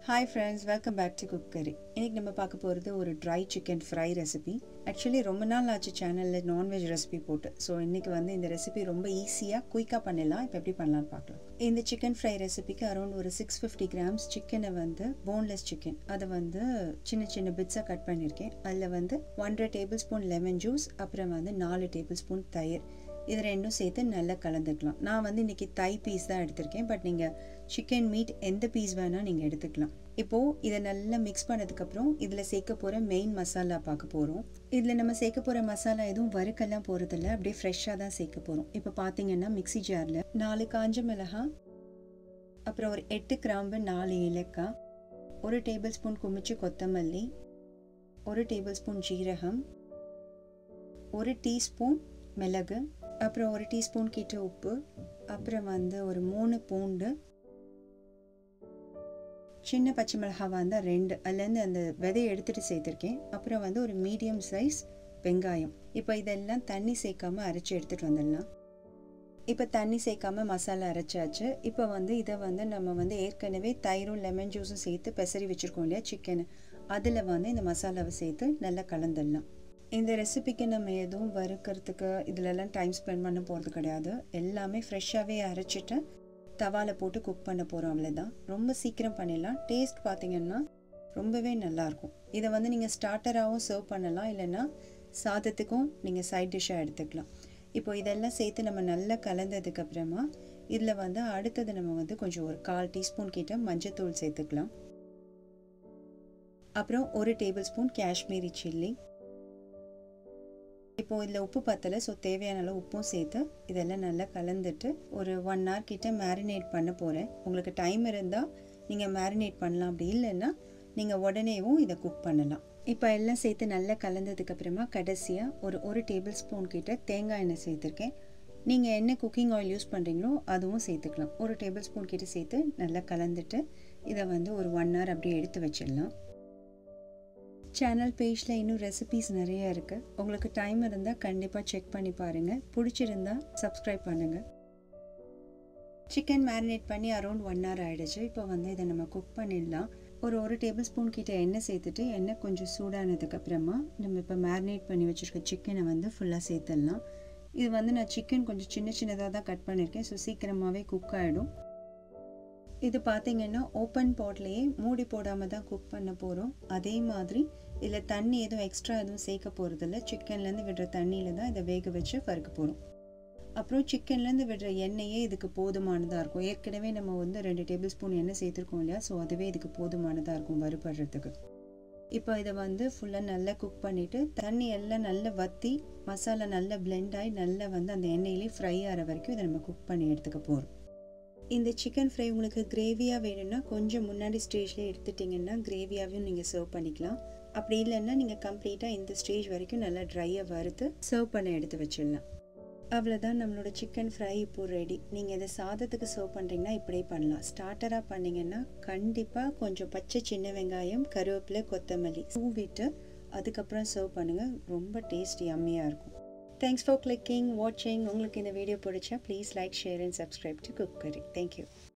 hi friends welcome back to cook curry இன்னைக்கு நம்ம பார்க்க போகிறது ஒரு dry chicken fry recipe actually ரொம்ப நாள் ஆச்சு சேனலில் நான்வெஜ் ரெசிபி போட்டு ஸோ இன்னைக்கு வந்து இந்த ரெசிபி ரொம்ப ஈஸியாக குயிக்காக பண்ணிடலாம் இப்போ எப்படி பண்ணலாம்னு பார்க்கலாம் இந்த சிக்கன் ஃப்ரை ரெசிபிக்கு அரௌண்ட் ஒரு சிக்ஸ் ஃபிஃப்டி கிராம்ஸ் சிக்கனை வந்து போன்லெஸ் சிக்கன் அதை வந்து சின்ன சின்ன பிட்ஸாக கட் பண்ணியிருக்கேன் அதில் வந்து ஒன்றரை டேபிள் ஸ்பூன் லெமன் ஜூஸ் அப்புறம் வந்து நாலு டேபிள் ஸ்பூன் தயிர் இது ரெண்டும் சேர்த்து நல்லா கலந்துக்கலாம் நான் வந்து இன்றைக்கி தை பீஸ் தான் எடுத்திருக்கேன் பட் நீங்கள் சிக்கன் மீட் எந்த பீஸ் வேணால் நீங்கள் எடுத்துக்கலாம் இப்போது இதை நல்லா மிக்ஸ் பண்ணதுக்கப்புறம் இதில் சேர்க்க போகிற மெயின் மசாலா பார்க்க போகிறோம் இதில் நம்ம சேர்க்க போகிற மசாலா எதுவும் வறுக்கெல்லாம் போகிறதில்ல அப்படியே ஃப்ரெஷ்ஷாக தான் சேர்க்க போகிறோம் இப்போ பார்த்தீங்கன்னா மிக்ஸி ஜாரில் நாலு காஞ்ச மிளகாய் அப்புறம் ஒரு எட்டு கிராம்பு நாலு ஏலக்காய் ஒரு டேபிள் ஸ்பூன் குமிச்சு கொத்தமல்லி ஒரு டேபிள் ஸ்பூன் ஜீரகம் ஒரு டீஸ்பூன் மிளகு அப்புறம் ஒரு டீஸ்பூன் கிட்ட உப்பு அப்புறம் வந்து ஒரு மூணு பூண்டு சின்ன பச்சை மிளகாய் வந்து ரெண்டு அதுலேருந்து அந்த விதையை எடுத்துகிட்டு சேர்த்துருக்கேன் அப்புறம் வந்து ஒரு மீடியம் சைஸ் வெங்காயம் இப்போ இதெல்லாம் தண்ணி சேர்க்காம அரைச்சி எடுத்துகிட்டு வந்துடலாம் இப்போ தண்ணி சேர்க்காம மசாலா அரைச்சாச்சு இப்போ வந்து இதை வந்து நம்ம வந்து ஏற்கனவே தயிரும் லெமன் ஜூஸும் சேர்த்து பெசரி வச்சுருக்கோம் இல்லையா சிக்கனு அதில் வந்து இந்த மசாலாவை சேர்த்து நல்லா கலந்துடலாம் இந்த ரெசிபிக்கு நம்ம எதுவும் வறுக்கிறதுக்கு இதிலெல்லாம் டைம் ஸ்பெண்ட் பண்ண போகிறது கிடையாது எல்லாமே ஃப்ரெஷ்ஷாகவே அரைச்சிட்டு தவாவில் போட்டு குக் பண்ண போகிறோம் அவ்வளோதான் ரொம்ப சீக்கிரம் பண்ணிடலாம் டேஸ்ட் பார்த்தீங்கன்னா ரொம்பவே நல்லாயிருக்கும் இதை வந்து நீங்கள் ஸ்டார்டராகவும் சர்வ் பண்ணலாம் இல்லைன்னா சாதத்துக்கும் நீங்கள் சைட் டிஷ்ஷாக எடுத்துக்கலாம் இப்போ இதெல்லாம் சேர்த்து நம்ம நல்லா கலந்ததுக்கப்புறமா இதில் வந்து அடுத்தது நம்ம வந்து கொஞ்சம் ஒரு கால் டீஸ்பூன் கிட்ட மஞ்சத்தூள் சேர்த்துக்கலாம் அப்புறம் ஒரு டேபிள் ஸ்பூன் காஷ்மீரி சில்லி இப்போது இதில் உப்பு பத்தலை ஸோ தேவையான அளவு உப்பும் சேர்த்து இதெல்லாம் நல்லா கலந்துட்டு ஒரு ஒன் ஹவர் கிட்ட மேரினேட் பண்ண போகிறேன் உங்களுக்கு டைம் இருந்தால் நீங்கள் மேரினேட் பண்ணலாம் அப்படி இல்லைன்னா நீங்கள் உடனேவும் இதை குக் பண்ணலாம் இப்போ எல்லாம் சேர்த்து நல்லா கலந்ததுக்கப்புறமா கடைசியாக ஒரு ஒரு டேபிள் ஸ்பூன் கிட்ட தேங்காய் எண்ணெய் சேர்த்துருக்கேன் நீங்கள் என்ன குக்கிங் ஆயில் யூஸ் பண்ணுறீங்களோ அதுவும் சேர்த்துக்கலாம் ஒரு டேபிள் ஸ்பூன் கிட்ட சேர்த்து நல்லா கலந்துட்டு இதை வந்து ஒரு ஒன் ஹவர் அப்படியே எடுத்து வச்சிடலாம் சேனல் பேஜில் இன்னும் ரெசிபீஸ் நிறைய இருக்குது உங்களுக்கு டைம் இருந்தால் கண்டிப்பாக செக் பண்ணி பாருங்கள் பிடிச்சிருந்தா சப்ஸ்கிரைப் பண்ணுங்கள் சிக்கன் மேரினேட் பண்ணி அரௌண்ட் ஒன் ஹவர் ஆகிடுச்சு இப்போ வந்து இதை நம்ம குக் பண்ணிடலாம் ஒரு ஒரு டேபிள் ஸ்பூன் கிட்ட எண்ணெய் சேர்த்துட்டு எண்ணெய் கொஞ்சம் சூடானதுக்கப்புறமா நம்ம இப்போ மேரினேட் பண்ணி வச்சுருக்க சிக்கனை வந்து ஃபுல்லாக சேர்த்துடலாம் இது வந்து நான் சிக்கன் கொஞ்சம் சின்ன சின்னதாக தான் கட் பண்ணியிருக்கேன் ஸோ சீக்கிரமாகவே குக் ஆகிடும் இது பார்த்தீங்கன்னா ஓப்பன் பாட்லேயே மூடி போடாமல் தான் குக் பண்ண போகிறோம் அதே மாதிரி இதில் தண்ணி எதுவும் எக்ஸ்ட்ரா எதுவும் சேர்க்க போகிறதில்ல சிக்கன்லேருந்து விடுற தண்ணியில் தான் இதை வேக வச்சு வறுக்க போகிறோம் அப்புறம் சிக்கன்லேருந்து விடுற எண்ணெயே இதுக்கு போதுமானதாக இருக்கும் ஏற்கனவே நம்ம வந்து ரெண்டு டேபிள் ஸ்பூன் எண்ணெய் சேர்த்துருக்கோம் இல்லையா ஸோ அதுவே இதுக்கு போதுமானதாக இருக்கும் வறுபடுறதுக்கு இப்போ இதை வந்து ஃபுல்லாக நல்லா குக் பண்ணிவிட்டு தண்ணி எல்லாம் நல்லா வற்றி மசாலா நல்லா பிளெண்ட் ஆகி நல்லா வந்து அந்த எண்ணெயிலே ஃப்ரை ஆகிற வரைக்கும் இதை நம்ம குக் பண்ணி எடுத்துக்க போகிறோம் இந்த சிக்கன் ஃப்ரை உங்களுக்கு கிரேவியாக வேணும்னா கொஞ்சம் முன்னாடி ஸ்டேஜ்லேயே எடுத்துட்டிங்கன்னா கிரேவியாகவும் நீங்கள் சர்வ் பண்ணிக்கலாம் அப்படி இல்லைன்னா நீங்கள் கம்ப்ளீட்டாக இந்த ஸ்டேஜ் வரைக்கும் நல்லா ட்ரையாக வறுத்து சர்வ் பண்ண எடுத்து வச்சிடலாம் அவ்வளோதான் நம்மளோட சிக்கன் ஃப்ரை இப்போ ரெடி நீங்கள் இதை சாதத்துக்கு சர்வ் பண்ணுறீங்கன்னா இப்படியே பண்ணலாம் ஸ்டார்டராக பண்ணிங்கன்னா கண்டிப்பாக கொஞ்சம் பச்சை சின்ன வெங்காயம் கருவேப்பிலை கொத்தமல்லி தூவிட்டு அதுக்கப்புறம் சர்வ் பண்ணுங்கள் ரொம்ப டேஸ்ட் யம்மியாக இருக்கும் தேங்க்ஸ் ஃபார் கிளிக்கிங் வாட்சிங் உங்களுக்கு இந்த வீடியோ பிடிச்சா please like share and subscribe to cook curry thank you